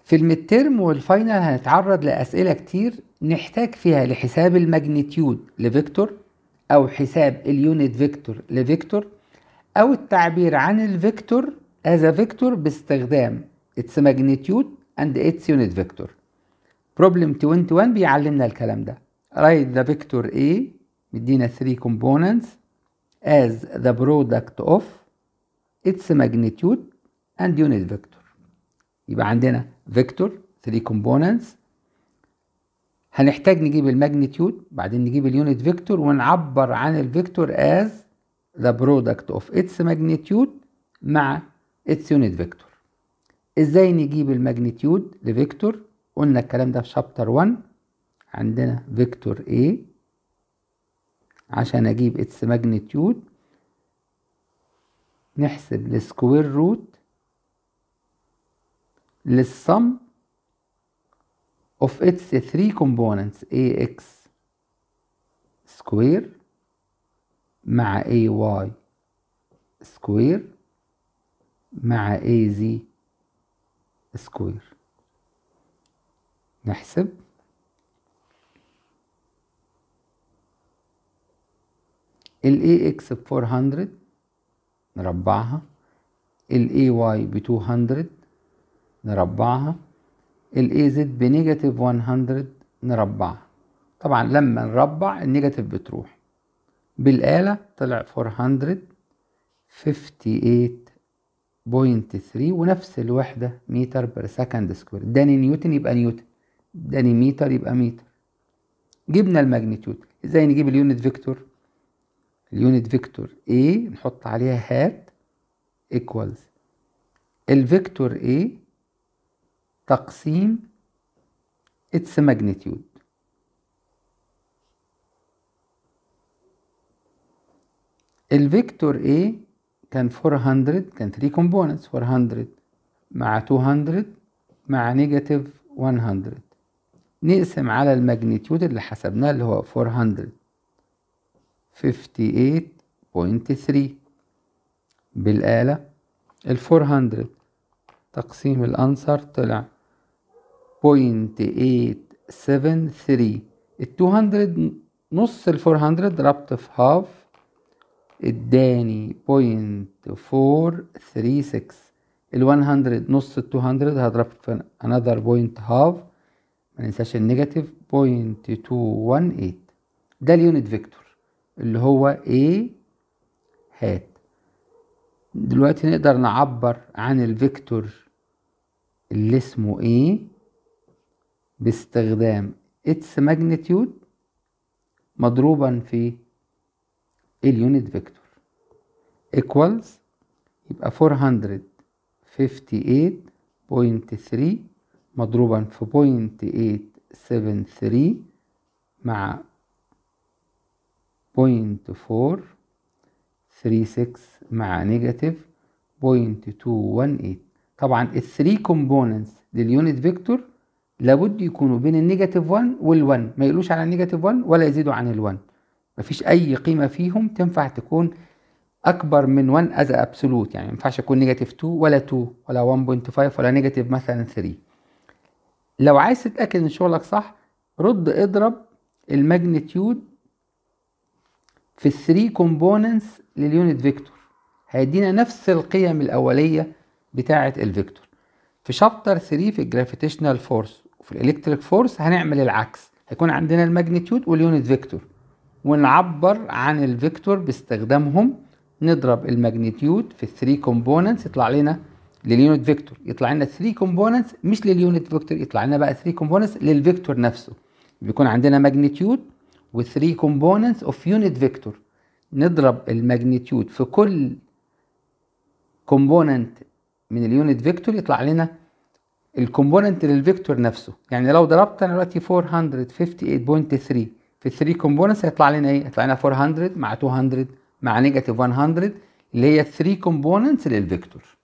في المترم والفاينل هنتعرض لأسئلة كتير نحتاج فيها لحساب الماجنتيود لفيكتور أو حساب اليونت فيكتور لفيكتور أو التعبير عن الفيكتور as a vector باستخدام its magnitude and its unit vector. Problem 21 بيعلمنا الكلام ده. Write the vector A مدينا 3 components as the product of its magnitude and unit vector. يبقى عندنا vector 3 components هنحتاج نجيب الماجنتيود بعدين نجيب اليونت فيكتور ونعبر عن الفيكتور as the product of its magnitude مع its unit vector ازاي نجيب الماجنتيود لفيكتور قلنا الكلام ده في شابتر 1 عندنا فيكتور A عشان اجيب its magnitude نحسب السكوير روت للسم of its three components ax square مع ay square مع az square نحسب ال ax ب 400 نربعها ال ay ب 200 نربعها ال AZ بنيجاتيف 100 نربعها طبعا لما نربع النيجاتيف بتروح بالآلة طلع 458.3 ونفس الوحدة متر بر سكند سكوير اداني نيوتن يبقى نيوتن اداني متر يبقى متر جبنا الماجنتيود ازاي نجيب اليونت فيكتور اليونت فيكتور A نحط عليها هات equals الفيكتور A تقسيم its magnitude الفيكتور A كان 400 كان 3 components 400 مع 200 مع نيجاتيف 100 نقسم على الماجنتيود اللي حسبناه اللي هو 458.3 بالآلة ال 400 تقسيم الأنسر طلع 0.873 ال 200 نص ال 400 ضربت في هاف اداني 0.436 ال 100 نص ال 200 هضرب في another point half ما ننساش النيجاتيف 0.218 ده اليونت فيكتور اللي هو A هات دلوقتي نقدر نعبر عن الفيكتور اللي اسمه A باستخدام its magnitude مضروبا في اليونت فيكتور equals يبقى 458.3 مضروبا في 0.873 مع 0.436 مع نيجاتيف 0.218 طبعا ال 3 components لليونت فيكتور لابد يكونوا بين النيجاتيف 1 وال1 ما يقلوش على النيجاتيف 1 ولا يزيدوا عن ال1 مفيش اي قيمه فيهم تنفع تكون اكبر من 1 از ابسولوت يعني ما ينفعش يكون نيجاتيف 2 ولا 2 ولا 1.5 ولا نيجاتيف مثلا 3 لو عايز تتاكد ان شغلك صح رد اضرب الماجنتيود في ال 3 كومبوننتس لليونت فيكتور هيدينا نفس القيم الاوليه بتاعه الفيكتور في شابتر 3 في الجرافيتيشنال فورس وفي الالكتريك فورس هنعمل العكس هيكون عندنا الماجنتيود واليونت فيكتور ونعبر عن الفيكتور باستخدامهم نضرب الماجنتيود في 3 كومبوننتس يطلع لنا لليونت فيكتور يطلع لنا 3 كومبوننتس مش لليونت فيكتور يطلع لنا بقى 3 كومبوننتس للفيكتور نفسه بيكون عندنا ماجنتيود و3 كومبوننتس اوف يونت فيكتور نضرب الماجنتيود في كل كومبوننت من اليونت فيكتور يطلع لنا الكومبوننت للفيكتور نفسه يعني لو ضربت انا دلوقتي 458.3 في 3 كومبوننتس هيطلع لنا ايه هيطلع لنا 400 مع 200 مع نيجاتيف 100 اللي هي 3 كومبوننتس للفيكتور